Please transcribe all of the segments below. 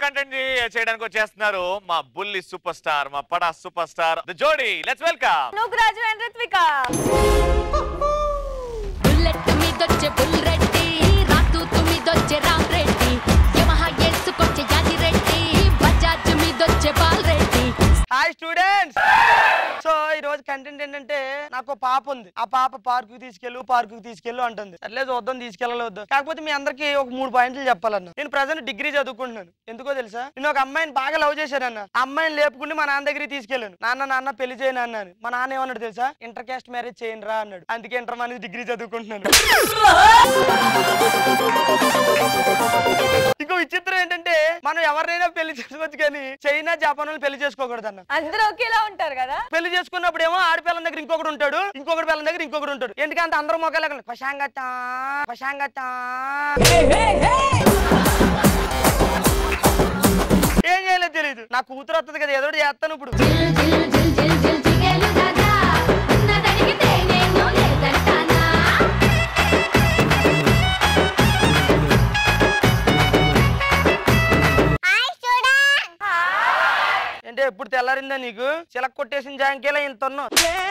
Content చేయడానికి వచ్చేస్తున్నారు మా బుల్లి సూపర్ స్టార్ మా పడా సూపర్ స్టార్ ద జోడీ లెట్స్ వెల్కమ్ నుగ్రాజు అండ్ రిత్విక బుల్లెట్ మీదొచ్చే బుల్రెడ్డి రాతూతు మీదొచ్చే రామ్ రెడ్డి యమహా ఏసుకొచ్చే యాది రెడ్డి బజాజ్ మీదొచ్చే Bal Reddy hi students so ఈ రోజు కంటెంట్ ఏంటంటే నాకు ఒక పాప ఉంది ఆ పాప పార్కు తీసుకెళ్ళు పార్కు తీసుకెళ్ళు అంటుంది సర్లే చూద్దాం తీసుకెళ్ళాలి వద్దాం కాకపోతే మీ అందరికి ఒక మూడు పాయింట్లు చెప్పాలన్న నేను ప్రజెంట్ డిగ్రీ చదువుకుంటున్నాను ఎందుకో తెలుసా నేను ఒక అమ్మాయిని బాగా లవ్ చేశానన్న ఆ అమ్మాయిని లేపుకుండి మా నాన్న దగ్గరికి తీసుకెళ్ళాను నాన్న నాన్న పెళ్లి చేయను అన్నాను మా నాన్న ఏమన్నాడు తెలుసా ఇంటర్ కాస్ట్ మ్యారేజ్ చేయను రా అన్నాడు అందుకే ఇంటర్ అనేది డిగ్రీ చదువుకుంటున్నాను ఇంకో విచిత్రం ఏంటంటే మనం ఎవరినైనా పెళ్లి చేసుకోవచ్చు కానీ చైనా జపాన్ వాళ్ళు పెళ్లి చేసుకోకూడదు అన్న అందరూ ఒకేలా ఉంటారు కదా పెళ్లి చేసుకున్నప్పుడు ఏమో ఆడపిల్లం దగ్గర ఇంకొకటి ఉంటాడు ఇంకొకటి పిల్లం దగ్గర ఇంకొకటి ఉంటాడు ఎందుకంటే అందరూ మొక్కలు ప్రశాంగత ప్రశాంగత ఏం చేయలేదు తెలియదు నా కూతురు వస్తుంది కదా ఏదో ఒకటి చేస్తాను ఇప్పుడు జిల్ జిల్ జిల్ జిల్ జిల్ జిగేలు దాదా ఉన్నదడిగితే నేను లేదంటానా అంటే ఎప్పుడు తెల్లారిందా నీకు చిలక కొట్టేసిన జాంకేలా ఇంత ఉన్నావు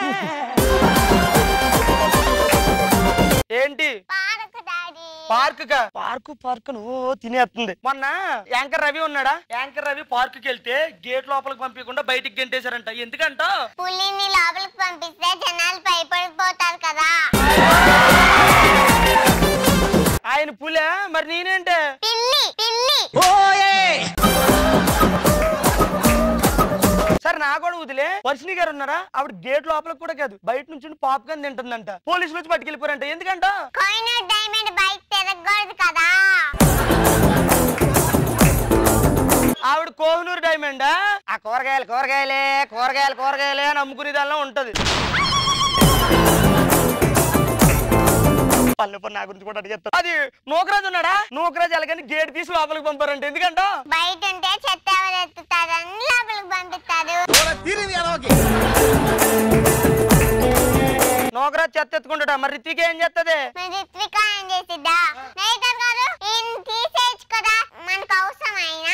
ఏంటి పార్క్ కా పార్కు పార్క్ ఓ తినేస్తుంది మొన్న యాంకర్ రవి ఉన్నాడా యాంకర్ రవి పార్క్ కి వెళ్తే గేట్ లోపలికి పంపించకుండా బయటికి గెంటేశారంట ఎందుకంట పులిని లోపలికి పంపిస్తే జనాలు భయపడిపోతారు కదా ఆయన పులే మరి నేనేంటే పిల్లి పిల్లి సరే నా కూడా వదిలే వర్షిణి గారు ఉన్నారా ఆవిడ గేట్ లోపలికి కూడా కాదు బయట నుంచి పాప్కార్న్ తింటుందంట పోలీసులు వచ్చి పట్టుకెళ్ళిపోయారంట ఎందుకంట కోయినూర్ డైమండ్ బైక్ తిరగకూడదు కదా ఆవిడ కోహనూరు డైమండ్ ఆ కూరగాయలు కూరగాయలే కూరగాయలు కూరగాయలే అని అమ్ముకునే దానిలో ఉంటది పల్లె పని నా గురించి కూడా అడిగేస్తారు అది నూకరాజు ఉన్నాడా నూకరాజు ఎలాగని గేట్ తీసి లోపలికి పంపారంట ఎందుకంట బయట ఉంటే చెత్త ఎవరు ఎత్తుతారని లోపలికి పంపిస్తారు నూకరాజు చెత్త ఎత్తుకుంటాడా మరి రిత్విక ఏం చేస్తుంది మరి రిత్విక ఏం చేసిద్దా నైటర్ గారు ఈయన తీసేయచ్చు కదా మనకు అవసరమైనా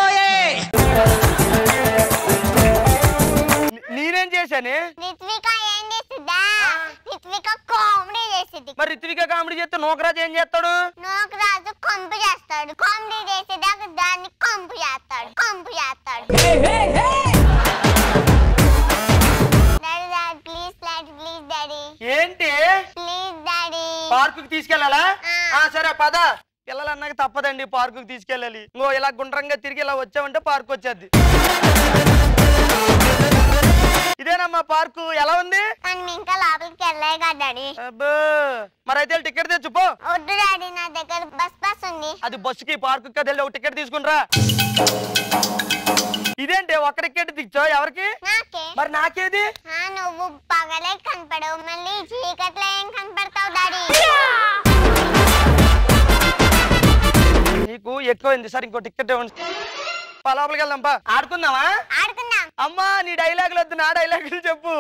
నేనేం చేశాను రిత్విక ఏం చేసిద్దా రిత్విక కామెడీ చేసిద్ది మరి రిత్విక కామెడీ చేస్తే నూకరాజు ఏం చేస్తాడు నోకరాజు కంపు చేస్తాడు కామెడీ చేసేదాకా దాన్ని కంపు చేస్తాడు కంపు చేస్తాడు daddy daddy please daddy please daddy ఏంటి ప్లీజ్ డాడీ పార్కుకి తీసుకెళ్ళాలా ఆ. ఆ సరే పద పిల్లలు అన్నాక తప్పదండి పార్కుకి తీసుకెళ్ళాలి ఇంకో ఇలా గుండ్రంగా తిరిగి ఇలా వచ్చామంటే పార్క్ వచ్చేది ఇదేనమ్మా పార్కు ఎలా ఉంది మనం ఇంకా లోపలికి వెళ్ళాయి కదా డాడీ అబ్బో మరి అయితే టికెట్ తెచ్చుపో వద్దు డాడీ నా దగ్గర బస్ బస్ ఉంది అది బస్సుకి పార్కు కదెళ్ళి ఒక టికెట్ తీసుకునిరా ఇదేంటి ఒక్క టికెట్ తెచ్చావు ఎవరికి నాకే మరి నాకేది ఆ, నువ్వు పగలే కనపడవు మళ్ళీ చీకట్లో ఏం కనపడతావు డాడీ నీకు ఎక్కువైంది సరే ఇంకో టికెట్ ఇవ్వండి పా, లోపలికి వెళ్దాం పా ఆడుకుందామా ఆడుకుందాం అమ్మా నీ డైలాగులు వద్దు నా డైలాగులు చెప్పు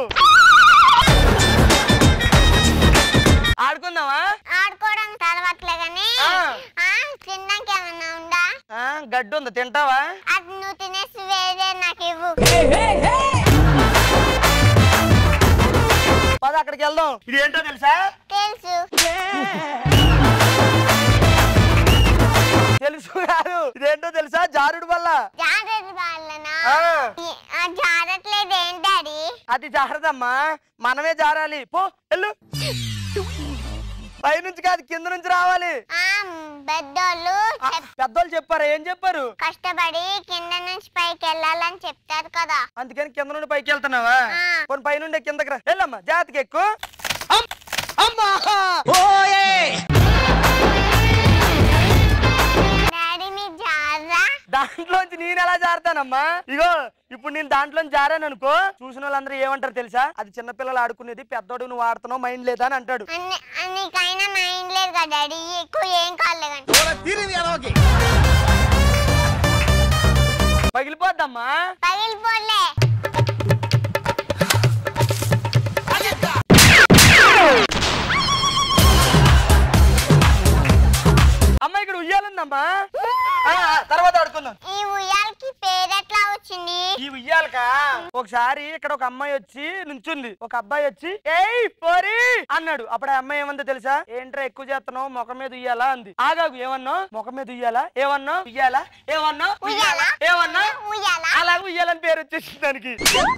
ఆడుకుందామా ఆడుకోవడం తర్వాతలే కానీ ఆ. ఆ, తినడానికి ఏమన్నా ఉందా ఆ, గడ్డి ఉంది తింటావా అది నువ్వు తినేసి వేరే నాకు ఇవ్వు పద అక్కడికి వెళ్దాం ఇది ఏంటో తెలుసా తెలుసు తెలుసు కాదు ఇదేంటో తెలుసా జారుడు వల్ల జాగ్రత్త వాళ్ళనా ఆ, ఈ- ఆ జారట్లేదు ఏం డాడీ అది జారదమ్మా మనమే జారాలి పో వెళ్ళు పైనుంచి కాదు కింద నుంచి రావాలి ఆ పెద్దోళ్ళు ఆ, చెప్- పెద్దోళ్ళు చెప్పారు ఏం చెప్పారు కష్టపడి కింద నుంచి పైకి వెళ్ళాలని చెప్తారు కదా అందుకని కింద నుండి పైకి వెళ్తున్నావా ఆ. కొన్ని పైనుండి కిందకి రా వెళ్ళమ్మా జాతికి ఎక్కువ అమ్మా డాడీ మీ జారా దాంట్లోంచి నేను ఎలా జారుతానమ్మా ఇగో ఇప్పుడు నేను దాంట్లో జారాను అనుకో చూసిన వాళ్ళందరూ ఏమంటారు తెలుసా అది చిన్నపిల్లలు ఆడుకునేది పెద్దోడు నువ్వు ఆడుతున్నావు మైండ్ లేదా అని అంటాడు అన్ని నీకైనా మైండ్ లేదు కదా డాడీ ఎక్కువ ఏం కాలేదు కానీ పగిలిపోద్దమ్మా పగిలిపోలే అమ్మ ఇక్కడ ఉయ్యాలుందమ్మా ఆ, ఆ, తర్వాత ఆడుకుందాం ఈ ఉయ్యాలకి పేరు ఎట్లా వచ్చింది ఈ ఉయ్యాలక ఒకసారి ఇక్కడ ఒక అమ్మాయి వచ్చి నుంచుంది ఒక అబ్బాయి వచ్చి ఏయ్ పోరి అన్నాడు అప్పుడు ఆ అమ్మాయి ఏమందో తెలుసా ఏంట్రా ఎక్కువ చేస్తున్నావు ముఖం మీద ఉయ్యాలా అంది ఆగాగు ఏమన్నా ముఖం మీద ఉయ్యాలా ఏమన్నా ఉయ్యాలా ఏమన్నా ఉయ్యాలా? ఏమన్నా ఉయ్యాల అలాగే ఉయ్యాలని పేరు వచ్చేసింది దానికి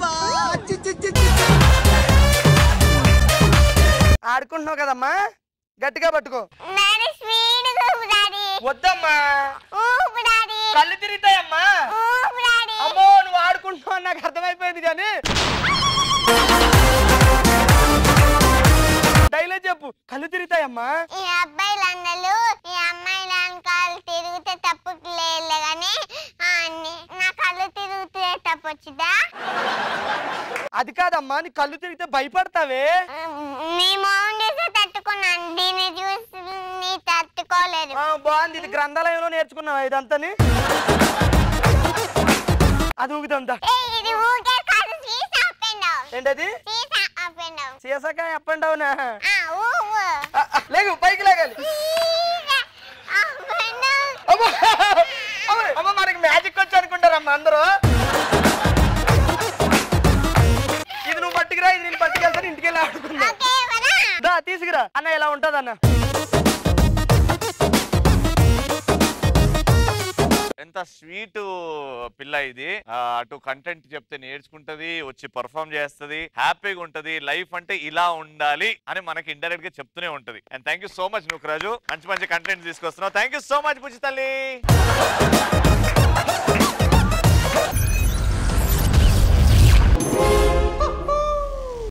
ఆడుకుంటున్నావు కదమ్మా గట్టిగా పట్టుకో డాడీ స్వీట్ ఊపు డాడీ వద్దమ్మా ఊపు డాడీ కళ్ళు తిరుగుతాయమ్మా ఊపు డాడీ అమ్మో నువ్వు ఆడుకుంటున్నావు అని నాకు అర్థమైపోయింది కానీ డైలాగ్ చెప్పు కళ్ళు తిరుగుతాయమ్మా ఈ అబ్బాయిలందరూ ఈ అమ్మాయిల వెనకాల తిరిగితే తప్పు లేదు కానీ నా కళ్ళు తిరిగితే తప్పు వచ్చిందా అది కాదమ్మా నీ కళ్ళు తిరిగితే భయపడతావే నీ మౌన్ చూసి తట్టుకున్నాను దీన్ని చూసి నీ తట్టుకోలేదు ఆ, బాగుంది ఇది గ్రంథాలయంలో నేర్చుకున్నావా ఇదంతని అది ఊగుతుందా ఏయ్, ఇది ఊకే కాదు సీసా అప్ అండ్ డౌన్ ఏంటది సీసా అప్ అండ్ డౌన్ సీసకాయ అప్ అండ్ డౌన్ ఆ ఊపు లేగు పైకి లేగాలి సీసా అప్ అండ్ డౌన్ అమ్మో అమ్మో, అమ్మో మనకి మ్యాజిక్ వచ్చి అనుకుంటారమ్మా అందరూ ఇది నువ్వు పట్టుకురా ఇది నేను పట్టుకెళ్తాను ఇంటికి వెళ్ళి ఆడుకుందా ఓకే వరా దా తీసుకురా అన్న ఇలా ఉంటది అన్న ఎంత స్వీట్ పిల్ల ఇది ఆ, అటు కంటెంట్ చెప్తే నేర్చుకుంటది వచ్చి పర్ఫామ్ చేస్తది హ్యాపీగా ఉంటది లైఫ్ అంటే ఇలా ఉండాలి అని మనకి ఇండైరెక్ట్ గా చెప్తూనే ఉంటది and thank you so much నువ్వు రాజు మంచి మంచి కంటెంట్ తీసుకొస్తున్నావు థ్యాంక్ యూ సో మచ్ బుజ్జి తల్లి